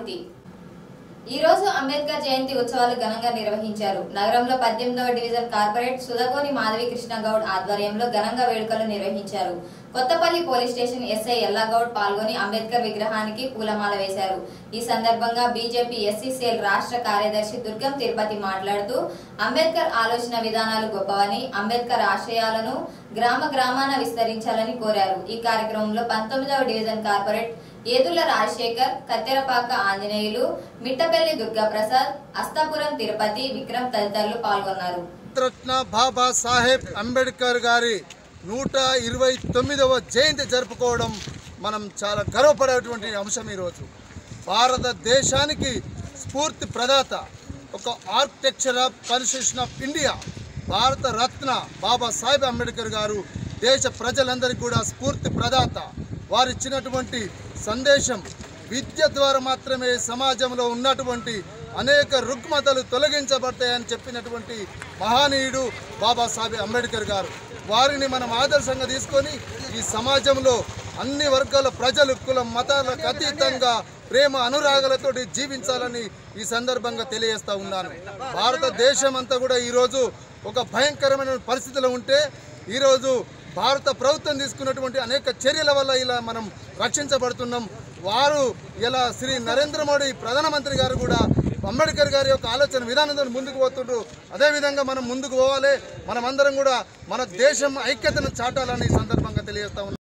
సాహితీ ఈ రోజు అంబేద్కర్ జయంతి ఉత్సవాలు ఘనంగా నిర్వహించారు నగరంలో పద్దెనిమిదవ డివిజన్ కార్పొరేట్ సుధగోని మాధవి కృష్ణ గౌడ్ ఆధ్వర్యంలో ఘనంగా వేడుకలు నిర్వహించారు Kothapalli police station SI Ellagoud పాల్గొని అంబేద్కర్ విగ్రహానికి పూలమాల వేశారు ఈ సందర్భంగా బీజేపీ ఎస్సీ సేల్ రాష్ట్ర కార్యదర్శి దుర్గం తిరుపతి మాట్లాడుతూ అంబేద్కర్ ఆలోచన విధానాలు గొప్పవని అంబేద్కర్ ఆశయాలను గ్రామ గ్రామాన విస్తరించాలని కోరారు ఈ కార్యక్రమంలో పంతొమ్మిదవ డివిజన్ కార్పొరేట్ ఏదుల రాజశేఖర్ కత్తెరపాక ఆంజనేయులు మిట్టపల్లి దుర్గాప్రసాద్ అస్తాపురం తిరుపతి విక్రమ్ తదితరులు పాల్గొన్నారు రత్న బాబా సాహెబ్ అంబేద్కర్ గారి నూట ఇరవై తొమ్మిదవ జయంతి జరుపుకోవడం మనం చాలా గర్వపడేటువంటి అంశం ఈరోజు భారతదేశానికి స్ఫూర్తి ప్రదాత ఒక architecture of constitution of India Bharat Ratna బాబా సాహెబ్ అంబేద్కర్ గారు దేశ ప్రజలందరికీ కూడా స్ఫూర్తి ప్రదాత వారు ఇచ్చినటువంటి సందేశం విద్య ద్వారా మాత్రమే సమాజంలో ఉన్నటువంటి అనేక రుగ్మతలు తొలగించబడతాయని చెప్పినటువంటి మహానీయుడు బాబాసాహెబ్ అంబేద్కర్ గారు వారిని మనం ఆదర్శంగా తీసుకొని ఈ సమాజంలో అన్ని వర్గాల ప్రజలు కులం మతాలకు అతీతంగా ప్రేమ అనురాగాలతోటి జీవించాలని ఈ సందర్భంగా తెలియజేస్తా ఉన్నాను భారతదేశం అంతా కూడా ఈరోజు ఒక భయంకరమైన పరిస్థితిలో ఉంటే ఈరోజు భారత ప్రభుత్వం తీసుకున్నటువంటి అనేక చర్యల వల్ల ఇలా మనం రక్షించబడుతున్నాం వారు ఇలా శ్రీ నరేంద్ర మోడీ ప్రధానమంత్రి గారు కూడా అంబేద్కర్ గారి యొక్క ఆలోచన విధానంతో ముందుకు పోతుండ్రు అదేవిధంగా మనం ముందుకు పోవాలి మనమందరం కూడా మన దేశం ఐక్యతను చాటాలని ఈ సందర్భంగా తెలియజేస్తా ఉన్నాం